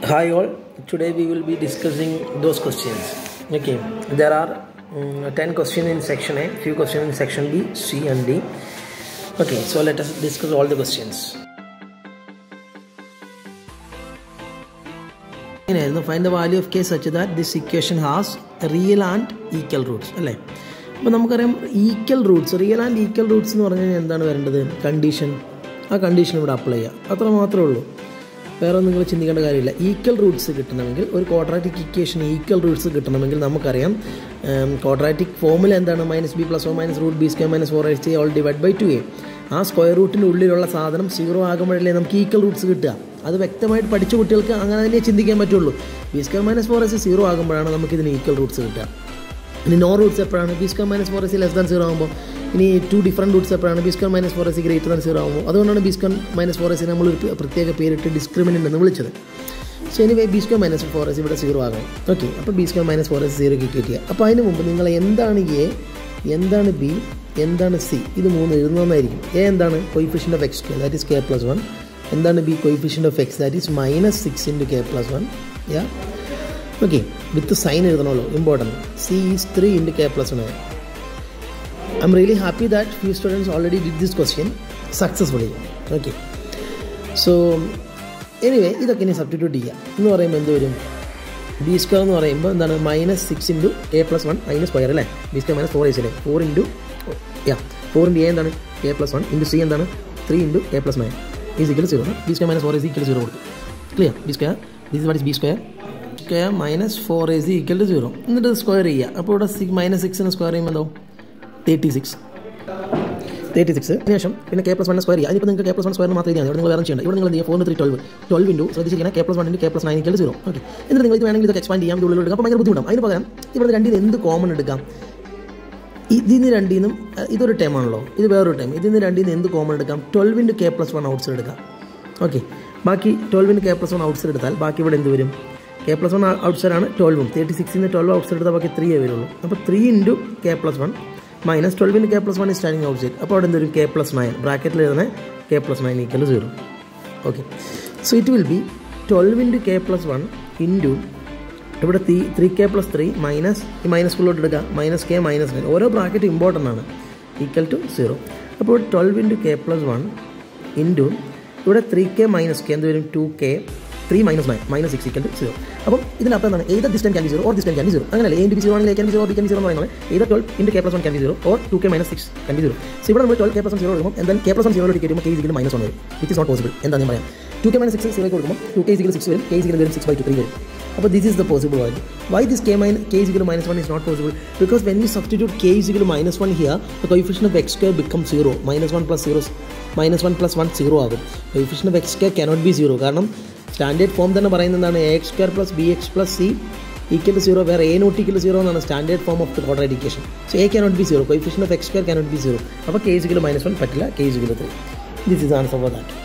Hi all, today we will be discussing those questions. Okay, there are um, 10 questions in section A, few questions in section B, C and D. Okay, so let us discuss all the questions. ഇങ്ങനെയായിരുന്നു find the value of K such that this equation has real and equal roots അല്ലേ അപ്പോൾ നമുക്കറിയാം equal roots real and equal roots എന്ന് പറഞ്ഞു കഴിഞ്ഞാൽ എന്താണ് വരേണ്ടത് condition ആ കണ്ടീഷൻ ഇവിടെ അപ്ലൈ ചെയ്യുക അത്ര മാത്രമേ ഉള്ളൂ വേറെ ഒന്നും നിങ്ങൾ ചിന്തിക്കേണ്ട കാര്യമില്ല ഈക്വൽ റൂട്ട്സ് കിട്ടണമെങ്കിൽ ഒരു ക്വാഡ്രാറ്റിക് ഇക്വേഷൻ ഈക്വൽ റൂട്ട്സ് കിട്ടണമെങ്കിൽ നമുക്കറിയാം ക്വാഡ്രാറ്റിക് ഫോമുല എന്താണ് minus B plus or minus root B square minus four H all divide by two A ആ സ്ക്വയർ റൂട്ടിൻ്റെ ഉള്ളിലുള്ള സാധനം സീറോ ആകുമ്പോഴല്ലേ നമുക്ക് ഈക്വൽ റൂട്ട്സ് കിട്ടുക അത് വ്യക്തമായിട്ട് പഠിച്ച കുട്ടികൾക്ക് അങ്ങനെ തന്നെ ചിന്തിക്കാൻ പറ്റുള്ളൂ B square minus four S zero ആകുമ്പോഴാണ് നമുക്ക് ഇതിന് ഈക്വൽ റൂട്ട്സ് കിട്ടുക ഇനി നോ റൂട്ട്സ് എപ്പോഴാണ് B square minus four S less than zero ആകുമ്പോൾ ഇനി ടു ഡിഫറൻറ്റ് റൂട്ട്സ് എപ്പോഴാണ് B square minus four S greater than zero ആകുമ്പോൾ അതുകൊണ്ടാണ് ബി സ്ക്വയർ മൈനസ് ഫോർ എസിന് നമ്മൾ ഒരു പ്രത്യേക പേരിട്ട് ഡിസ്ക്രിമിനൻ്റ് എന്ന് വിളിച്ചത് so anyway B square minus four S ഇവിടെ സീറോ ആകണം ഓക്കെ അപ്പോൾ B square minus four S zero kick ചെയ്യുക അപ്പോൾ അതിന് മുമ്പ് നിങ്ങൾ എന്താണ് എ എന്താണ് ബി എന്താണ് സി ഇത് മൂന്ന് എഴുതുന്നതായിരിക്കും എ എന്താണ് coefficient of X K that is K plus one എന്താണ് B coefficient of X that is minus six into K plus one ya okay with sign എഴുതണമല്ലോ important C is three into K plus one I am really happy that few students already did this question successfully okay so anyway ഇതൊക്കെ ഇനി substitute ചെയ്യുക എന്ന് പറയുമ്പോൾ എന്ത് വരും B square എന്ന് പറയുമ്പോൾ എന്താണ് minus six into A plus one minus square അല്ലേ ബി സ്ക്വയർ മൈനസ് ഫോർ അല്ലേ four into ya four into A എന്താണ് A plus one into C എന്താണ് three into A plus nine is equal zero B square minus four is equal zero കൊടുക്കും clear B square this what is B square square minus four is equal to zero എന്നിട്ട് square ചെയ്യുക അപ്പോൾ ഇവിടെ six minus സിക്സിന് square ചെയ്യുമ്പോൾ എന്താവും thirty six thirty six ശേഷം പിന്നെ K plus one square ചെയ്യുക അതിപ്പോൾ നിങ്ങൾക്ക് കെ പ്ലസ് വൺ സ്ക്വയർ മാത്രമേ ചെയ്യാൻ ഇവിടെ നിങ്ങൾ വേറെ ചെയ്യേണ്ട ഇവിടെ നിങ്ങൾ ചെയ്യുക four three twelve twelve into ശ്രദ്ധിച്ചിരിക്കണം K plus one into K plus nine equal zero okay എന്നിട്ട് നിങ്ങൾ ഇത് വേണമെങ്കിൽ ഇതൊക്കെ എക്സ്പാൻഡ് ചെയ്യാം ഉള്ളിൽ എടുക്കാം അപ്പോൾ ഭയങ്കര ബുദ്ധിമുട്ടാണ് അതിന് പകരം ഇവിടെ രണ്ടിൽ നിന്ന് എന്ത് കോമൺ എടുക്കാം ഇതിന് രണ്ടിൽ നിന്നും ഇതൊരു ടൈം ആണല്ലോ ഇത് വേറൊരു ടൈം ഇതിൽ നിന്ന് രണ്ടിൽ നിന്ന് എന്ത് കോമൺ എടുക്കാം twelve into K plus one outside എടുക്കാം ഓക്കെ ബാക്കി twelve into K plus one outside എടുത്താൽ ബാക്കി ഇവിടെ എന്ത് വരും കെ പ്ലസ് വൺ ഔട്ട്സൈഡ് ആണ് ട്വൽവും തേർട്ടി സിക്സിന് ട്വൽവ് ഔട്ട്സൈഡ് എടുത്താൽ ബാക്കി ത്രീയേ വരുള്ളൂ അപ്പോൾ three into K plus one minus ട്വൽവിന് കെ പ്ലസ് വൺ ഈ സ്റ്റാൻഡിങ് ഔട്ട് സൈഡ് അപ്പോൾ അവിടെ എന്തൊരു കെ പ്ലസ് നയൻ ബ്രാക്കറ്റിൽ എഴുതുന്നത് K plus nine equal zero okay so it will be twelve into K plus one into ഇവിടെ three three K plus three minus ഈ minus ഫുള്ളോട്ട് എടുക്കുക മൈനസ് കെ മൈനസ് നയൻ ഓരോ ബ്രാക്കറ്റ് ഇമ്പോർട്ടൻ്റ് ആണ് equal to zero അപ്പോൾ twelve into K plus one into ഇവിടെ three K minus K എന്ത് വരും two K three minus nine minus six equal to zero അപ്പം ഇതിനകത്ത് എന്താണ് ഏത് distance can be zero or distance can be zero അങ്ങനെയല്ലേ A into B zero ആണെങ്കിൽ A can be zero B can be zero എന്ന് പറയുന്നത് ഏത് twelve into K plus one can be zero or two K minus six can be zero so ഇവിടെ നമ്മൾ twelve K plus one zero കൊടുക്കുമ്പോൾ എന്തായാലും K plus one zero വരുമ്പോൾ K is equal minus one വരും it is not possible എന്താണെന്ന് പറയാം two K minus six zero കൊടുക്കുമ്പോൾ two K is equal six വരും കെ ഇസിക്കൽ വരും സിക്സ് ബൈ ടു ത്രീ വരും അപ്പോൾ this is the possible value why this K minus K is equal minus one is not possible because when you substitute K is equal minus one here the coefficient of X square become zero minus one plus zero minus one plus one zero ആകും coefficient of X square cannot be zero കാരണം standard form തന്നെ പറയുന്നത് എന്താണ് A X square plus B X plus C equal to zero വേറെ A not equal zero എന്നാണ് standard form of the quadratic equation so A cannot be zero coefficient of X square cannot be zero അപ്പോൾ K is equal minus one പറ്റില്ല K is equal three this is answer for that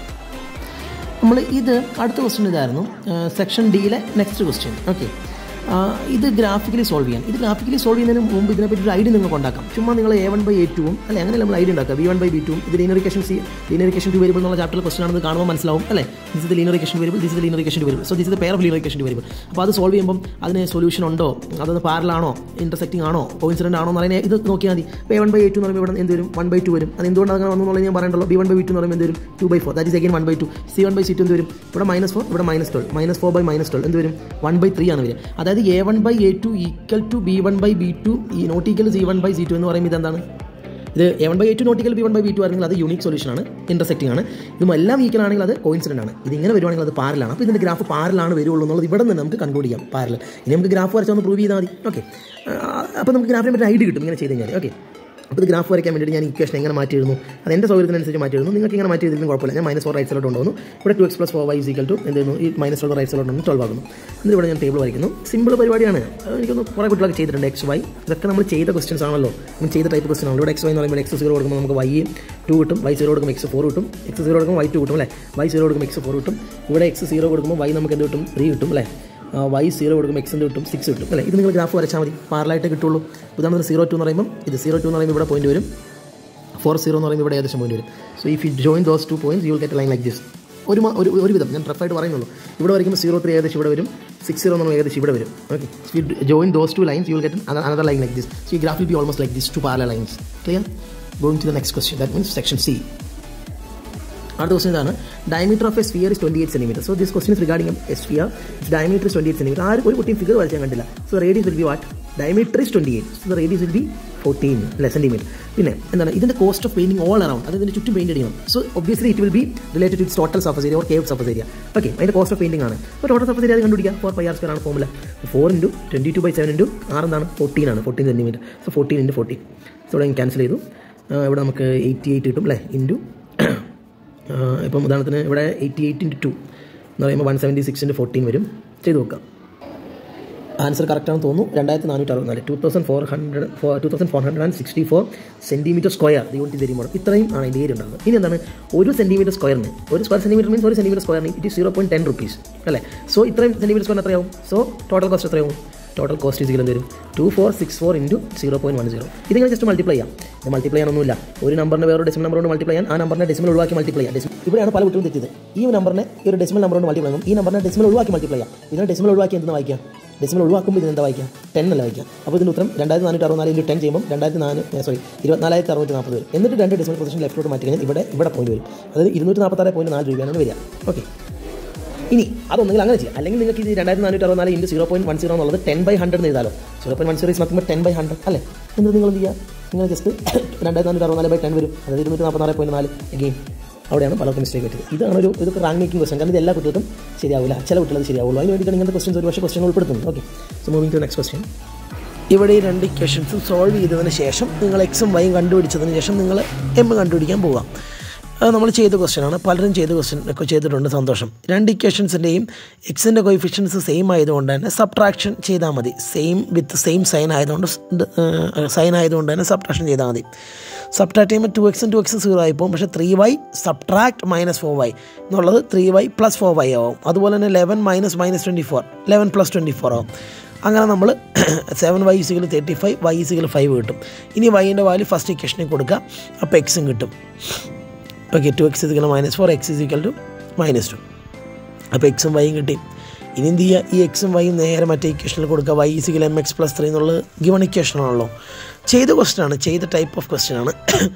നമ്മൾ ഇത് അടുത്ത question ഇതായിരുന്നു section ഡിയിലെ next question okay ഇത് graphically solve ചെയ്യാൻ ഇത് ഗ്രാഫിക്കലി സോൾവ് ചെയ്യുന്നതിന് മുമ്പ് ഇതിനെപ്പറ്റി ഒരു ഐഡിയ നിങ്ങൾക്ക് ഉണ്ടാക്കാം ചുമ്മാ നിങ്ങൾ എ വൺ ബൈ എ ടുവും അല്ലെ അങ്ങനെ നമ്മൾ ഐഡിയ ഉണ്ടാക്കുക ബി വൺ ബൈ ബി ടുവും ഇത് linear equations linear equation two variable എന്നുള്ള ചാപ്റ്റർ ക്വസ്റ്റൻ ആണെന്ന് കാണുമ്പോൾ മനസ്സിലാവും അല്ലേ ദിസ് ഇത് ലീനറിക്കേഷൻ വേരിയബിൾ ദിസ് ഇത് ലീനറിക്കേഷൻ വേരിയബിൾ സോ ദിസ് ഇത് പെയർ ഓഫ് ലീനറിക്കേഷൻ വേരിയബിൾ അപ്പോൾ അത് സോൾവ് ചെയ്യുമ്പോൾ അതിന് സൊല്യൂഷൻ ഉണ്ടോ അതൊന്ന് പാരലാണോ ഇന്റർസെക്റ്റിംഗ് ആണോ കോയിൻസിഡന്റ് ആണോ എന്ന് പറയുന്നത് ഇത് നോക്കിയാൽ മതി ഇപ്പോൾ A one by A two എന്ന് പറയുമ്പോൾ ഇവിടെ എന്ത് വരും വൺ ബൈ ടു വരും അത് എന്തുകൊണ്ട് അങ്ങനെ വന്നു എന്നുള്ളത് ഞാൻ പറയണ്ടല്ലോ B one by B two എന്ന് പറയുമ്പോൾ എന്ത് വരും two by four that is again one by two C one by C two എന്ത് വരും ഇവിടെ മൈനസ് ഫോർ ഇവിടെ minus twelve minus four by minus twelve എന്ത് വരും വൺ ബൈ ത്രീ ആണ് വരിക അതായത് A one by A two equal to B one by B two ഈ not equal C one by C two എന്ന് പറയുമ്പോൾ ഇതെന്താണ് ഇത് A one by A two not equal B one by B two ആണെങ്കിൽ അത് യൂണിക് സൊല്യൂഷൻ ആണ് intersecting ആണ് ഇതും എല്ലാം ഈക്വൽ ആണെങ്കിൽ അത് കോയിൻസിഡന്റ് ആണ് ഇത് ഇങ്ങനെ വരുവാണെങ്കിൽ അത് പാരലാണ് അപ്പോൾ ഇതിന്റെ ഗ്രാഫ് പാരലാണ് വരുള്ളൂ എന്നുള്ളത് ഇവിടെ നിന്ന് നമുക്ക് കൺക്ലൂഡ് ചെയ്യാം പാരൽ ഇനി നമുക്ക് ഗ്രാഫ് വരച്ചൊന്ന് പ്രൂവ് ചെയ്താൽ മതി ഓക്കെ അപ്പോൾ നമുക്ക് ഗ്രാഫിനെ പറ്റി ഐഡിയ കിട്ടും ഇങ്ങനെ ചെയ്ത് കഴിഞ്ഞാൽ ഓക്കെ അപ്പോൾ ഇത് ഗ്രാഫ് വരയ്ക്കാൻ വേണ്ടിയിട്ട് ഞാൻ ഇക്വേഷൻ എങ്ങനെ മാറ്റിയിരുന്നു അത് എൻ്റെ സൗകര്യത്തിനനുസരിച്ച് മാറ്റിയിരുന്നു നിങ്ങൾക്ക് ഇങ്ങനെ മാറ്റി ചെയ്തിരുന്നു കുഴപ്പമില്ല ഞാൻ മൈനസ് ഫോർ റൈറ്റ് സൈലോട്ട് കൊണ്ടുവന്നു ഇവിടെ two X plus four Y equal to എന്തെയ്യുന്നു ഈ മൈനസ് ഫോർ റൈറ്റ് സൈലോട്ട് ട്വൽവ് ആകുന്നു എന്നിട്ട് ഇവിടെ ഞാൻ ടേബിൾ വരയ്ക്കുന്നു സിമ്പിൾ പരിപാടിയാണ് എനിക്കൊന്ന് കുറേ കുട്ടികളൊക്കെ ചെയ്തിട്ടുണ്ട് എക്സ് വൈ ഇതൊക്കെ നമ്മൾ ചെയ്ത ക്വസ്റ്റൻസ് ആണല്ലോ നമ്മൾ ചെയ്ത ടൈപ്പ് ക്വസ്റ്റൻ ആണല്ലോ ഇവിടെ എക്സ് വൈ എന്ന് പറയുമ്പോൾ എക്സ് സീറോ കൊടുക്കുമ്പോൾ നമുക്ക് വൈ ടു കിട്ടും വൈ സീറോ കൊടുക്കുമ്പോൾ എക്സ് ഫോർ കിട്ടും എക്സ് സീറോ കൊടുക്കുമ്പോൾ വൈ ടു കിട്ടും അല്ലേ വൈ സീറോ കൊടുക്കുമ്പോൾ എക്സ് ഫോർ കിട്ടും ഇവിടെ എക്സ് സീറോ കൊടുക്കുമ്പോൾ വൈ നമുക്ക് എന്ത് കിട്ടും ത്രീ കിട്ടും അല്ലേ വൈ സീറോ കൊടുക്കുമ്പോൾ എക്സ് കിട്ടും സിക്സ് കിട്ടും അല്ലേ ഇത് നിങ്ങൾ ഗ്രാഫ് വരച്ചാൽ മതി പാരലായിട്ട് കിട്ടുള്ളൂ ഉദാഹരണത്തിന് സീറോ ടു എന്ന് പറയുമ്പോൾ ഇത് സീറോ ടു എന്ന് പറയുമ്പോൾ ഇവിടെ പോയിന്റ് വരും ഫോർ സീറോ എന്ന് പറയുമ്പോൾ ഇവിടെ ഏകദേശം പോയിന്റ് വരും so if you join those two points you will get line like this ഒരു മ- ഒരു ഒരു വിധം ഞാൻ റഫായിട്ട് പറയുന്നുള്ളൂ ഇവിടെ വരയ്ക്കുമ്പോൾ സീറോ ത്രീ ഏകദേശം ഇവിടെ വരും സിക്സ് സീറോ എന്നുള്ള ഏകദേശം ഇവിടെ വരും okay join those two lines you will get another line like this so ഈ graph will be almost like this two parallel lines clear going to the next question that means section C അടുത്ത question ഇതാണ് diameter of a sphere is twenty eight centimetre so this question is regarding a sphere diameter is twenty eight centimetre ആരും ഒരു കുട്ടിയും figure വരച്ചാൽ കണ്ടില്ല so radius will B what diameter is twenty eight so radius will be fourteen അല്ല centimetre പിന്നെ എന്താണ് ഇതിൻ്റെ cost of painting all around അത് ഇതിൻ്റെ ചുറ്റും പെയിൻറ്റ് ചെയ്യണം so obviously it will be related to total surface area or കേവ് surface area okay അതിൻ്റെ കോസ്റ്റ് ഓഫ് പെയിൻറ്റിംഗ് ആണ് അപ്പോൾ ടോട്ടൽ സർഫസ് ഏരിയ അത് കണ്ടുപിടിക്കുക ഫോർ പൈ ആർ സ്ക്വയർ ആണ് formula four into twenty two by seven into ആറ് എന്താണ് fourteen ആണ് fourteen centimetre so fourteen into fourteen so ഇവിടെ ക്യാൻസൽ ചെയ്തു ആ, ഇവിടെ നമുക്ക് എയ്റ്റി എയ്റ്റ് കിട്ടും അല്ലേ ഇൻറ്റു ഇപ്പം ഉദാഹരണത്തിന് ഇവിടെ എയ്റ്റി എയ്റ്റ് ഇൻറ്റു ടു എന്ന് പറയുമ്പോൾ one seventy six into fourteen വരും ചെയ്ത് നോക്കാം ആൻസർ കറക്റ്റാണെന്ന് തോന്നുന്നു രണ്ടായിരത്തി നാനൂറ്റി അറുപത്തിനാല് two thousand four hundred four two thousand four hundred and sixty four centimetre square unit തരുമ്പോൾ ഇത്രയും ആണ് ഇതിൻ്റെ ഏരിയ ഉണ്ടാകുന്നത് ഇനി എന്താണ് ഒരു സെൻറ്റിമീറ്റർ സ്ക്വയറിന് ഒരു സ്ക്വയർ സെൻറ്റിമീറ്റർ മീൻസ് ഒരു സെൻറ്റിമീറ്റർ സ്ക്വയറിന് it zero point ten rupees അല്ലേ സോ ഇത്രയും സെൻറ്റിമീറ്റർ സ്ക്വയറിന് എത്രയാവും സോ ടോട്ടൽ കോസ്റ്റ് എത്രയാവും ടോട്ടൽ കോസ്റ്റ് ഇതിലും വരും two four six four into zero point one zero ഇതിങ്ങനെ ജസ്റ്റ് മൾട്ടിപ്ലൈ ചെയ്യാം ഇത് മൾട്ടിപ്ലൈ ചെയ്യാനൊന്നുമില്ല ഒരു നമ്പറിന് വേറെ ഡെസിമൽ നമ്പർ കൊണ്ട് മൾട്ടിപ്ലൈ ചെയ്യാൻ ആ നമ്പറിനെ ഡെസിമൽ ഒഴിവാക്കി മൾട്ടിപ്ലൈ ചെയ്യാം ഡെസിമൽ ഇവിടെയാണ് പല കുട്ടികളും തെറ്റിയത് ഈ നമ്പറിനെ ഈ ഒരു ഡെസിമൽ നമ്പർ കൊണ്ട് മൾട്ടിപ്ലൈ ചെയ്യും ഈ നമ്പറിനെ ഡെസിമൽ ഒഴിവാക്കി മൾട്ടിപ്ലൈ ചെയ്യാം ഇതിനെ ഡെസിമൽ ഒഴിവാക്കി എന്തെന്ന് വായിക്കാം ഡെസിമൽ ഒഴിവാക്കുമ്പോൾ ഇതിനെന്താ വായിക്കാം ടെൻ അല്ല വായിക്കാം അപ്പോൾ ഇതിന് ഉത്തരം രണ്ടായിരത്തി നാനൂറ്റി അറുപത്തിനാല് ഇൻറ്റു ടെൻ ചെയ്യുമ്പോൾ രണ്ടായിരത്തി നാല് സോറി ഇരുപത്തിനാലായിരത്തി അറുപത്തി നാൽപ്പത് വരും എന്നിട്ട് രണ്ട് ഡെസിമൽ പൊസിഷൻ ലെഫ്റ്റോട്ട് മാറ്റി കഴിഞ്ഞാൽ ഇവിടെ ഇവിടെ പോയിന്റ് വരും അതായത് ഇരുന്നൂറ്റി നാൽപ്പത്താറ് പോയിന്റ് നാല് രൂപയാണ് വരിക ഓക്കെ ഇനി അതൊന്നെങ്കിൽ അങ്ങനെ ചെയ്യാം അല്ലെങ്കിൽ നിങ്ങൾക്ക് ഇത് രണ്ടായിരത്തി നാനൂറ്റി അറുപത്തിനാല് into zero point one zero എന്നുള്ളത് ടെൻ ബൈ ഹൺഡ്രഡ് എഴുതാലോ zero point one zero is നോക്കുമ്പോൾ ടെൻ ബൈ ഹൺഡ്രഡ് അല്ലേ എന്നിട്ട് നിങ്ങൾ എന്ത് ചെയ്യുക നിങ്ങൾ ജസ്റ്റ് രണ്ടായിരത്തി നാനൂറ്റി അറുപത്തിനാല് ബൈ ടെൻ വരും അതായത് ഇരുന്നൂറ്റി നാൽപ്പത്താറ് പോയിന്റ് നാല് അഗെയിൻ അവിടെയാണ് പലർക്കും മിസ്റ്റേക്ക് പറ്റിയത് ഇതാണ് ഒരു ഇതൊക്കെ റാങ്ക് മേക്കിംഗ് ക്വസ്റ്റൻ കാരണം ഇത് എല്ലാ കുട്ടികൾക്കും ശരിയാവില്ല ചില കുട്ടികൾ ശരിയാവുള്ളൂ അതിന് വേണ്ടിയിട്ടാണ് ഇങ്ങനത്തെ ക്വസ്റ്റൻസ് ഒരു പക്ഷേ ക്വസ്റ്റൻ ഉൾപ്പെടുത്തുന്നത് okay so moving to next question ഇവിടെ ഈ രണ്ട് ഇക്വേഷൻസും സോൾവ് ചെയ്തതിന് ശേഷം നിങ്ങൾ എക്സും വൈയും കണ്ടുപിടിച്ചതിന് ശേഷം നിങ്ങൾ എം കണ്ടുപിടിക്കാൻ പോകാം അത് നമ്മൾ ചെയ്ത ക്വസ്റ്റ്യനാണ് പലരും ചെയ്ത ക്വസ്റ്റ്യൻ ഒക്കെ ചെയ്തിട്ടുണ്ട് സന്തോഷം രണ്ട് ഇക്വേഷൻസിൻ്റെയും എക്സിൻ്റെ കോയിഫിഷ്യൻസ് സെയിം ആയതുകൊണ്ട് തന്നെ സബ്ട്രാക്ഷൻ ചെയ്താൽ മതി സെയിം വിത്ത് സെയിം സൈൻ ആയതുകൊണ്ട് സൈൻ ആയതുകൊണ്ട് തന്നെ സബ്ട്രാക്ഷൻ ചെയ്താൽ മതി സബ്ട്രാക്ട് ചെയ്യുമ്പോൾ ടു എക്സും ടു എക്സ് സീറോ ആയി പോകും പക്ഷേ three y subtract minus four y എന്നുള്ളത് three y plus four y ആവും അതുപോലെ തന്നെ eleven minus minus twenty four eleven plus twenty four ആവും അങ്ങനെ നമ്മൾ seven y is equal thirty five y is equal five കിട്ടും ഇനി വൈൻ്റെ വാല്യൂ ഫസ്റ്റ് ഇക്വേഷനിൽ കൊടുക്കുക അപ്പോൾ എക്സും കിട്ടും okay two x is equal minus four x is equal two minus two അപ്പോൾ എക്സും വൈയും കിട്ടി ഇനി എന്ത് ചെയ്യുക ഈ എക്സും വൈയും നേരെ മറ്റേ ഇക്വേഷനിൽ കൊടുക്കുക y is equal m x plus three എന്നുള്ളത് ഗിവൺ ഇക്വേഷനാണല്ലോ ചെയ്ത ക്വസ്റ്റൻ ആണ് ചെയ്ത ടൈപ്പ് ഓഫ് ക്വസ്റ്റൻ ആണ്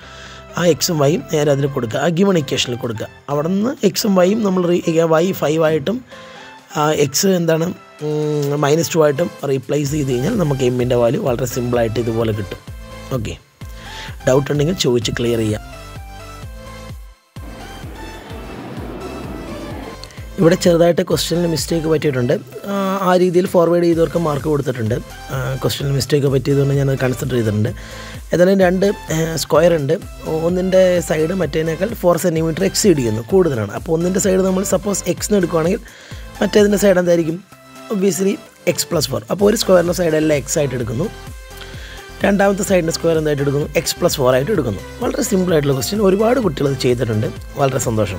ആ എക്സും വൈയും നേരെ അതിൽ കൊടുക്കുക ആ ഗിവൺ ഇക്വേഷനിൽ കൊടുക്കുക അവിടെ നിന്ന് എക്സും വൈയും നമ്മൾ വൈ ഫൈവ് ആയിട്ടും എക്സ് എന്താണ് മൈനസ് ടു ആയിട്ടും റീപ്ലേസ് ചെയ്ത് കഴിഞ്ഞാൽ നമുക്ക് എമ്മിൻ്റെ വാല്യൂ വളരെ സിമ്പിളായിട്ട് ഇതുപോലെ കിട്ടും ഓക്കെ ഡൗട്ട് ഉണ്ടെങ്കിൽ ചോദിച്ച് ക്ലിയർ ചെയ്യാം ഇവിടെ ചെറുതായിട്ട് ക്വസ്റ്റ്യനിൽ മിസ്റ്റേക്ക് പറ്റിയിട്ടുണ്ട് ആ, ആ രീതിയിൽ ഫോർവേഡ് ചെയ്തവർക്ക് മാർക്ക് കൊടുത്തിട്ടുണ്ട് ക്വസ്റ്റ്യനിൽ മിസ്റ്റേക്ക് പറ്റിയതുകൊണ്ട് ഞാനത് കൺസിഡർ ചെയ്തിട്ടുണ്ട് ഏതായാലും രണ്ട് സ്ക്വയർ ഉണ്ട് ഒന്നിൻ്റെ സൈഡ് മറ്റേതിനേക്കാൾ ഫോർ സെൻറ്റിമീറ്റർ എക്സീഡ് ചെയ്യുന്നു കൂടുതലാണ് അപ്പോൾ ഒന്നിൻ്റെ സൈഡ് നമ്മൾ സപ്പോസ് എക്സിന് എടുക്കുകയാണെങ്കിൽ മറ്റേതിൻ്റെ സൈഡ് എന്തായിരിക്കും ഒബ്വിയസ്ലി എക്സ് പ്ലസ് ഫോർ അപ്പോൾ ഒരു സ്ക്വയറിൻ്റെ സൈഡ് എല്ലാം എക്സ് ആയിട്ട് എടുക്കുന്നു രണ്ടാമത്തെ സൈഡിൻ്റെ സ്ക്വയർ എന്തായിട്ട് എടുക്കുന്നു എക്സ് പ്ലസ് ഫോർ ആയിട്ട് എടുക്കുന്നു വളരെ സിമ്പിളായിട്ടുള്ള ക്വസ്റ്റ്യൻ ഒരുപാട് കുട്ടികൾ ഇത് ചെയ്തിട്ടുണ്ട് വളരെ സന്തോഷം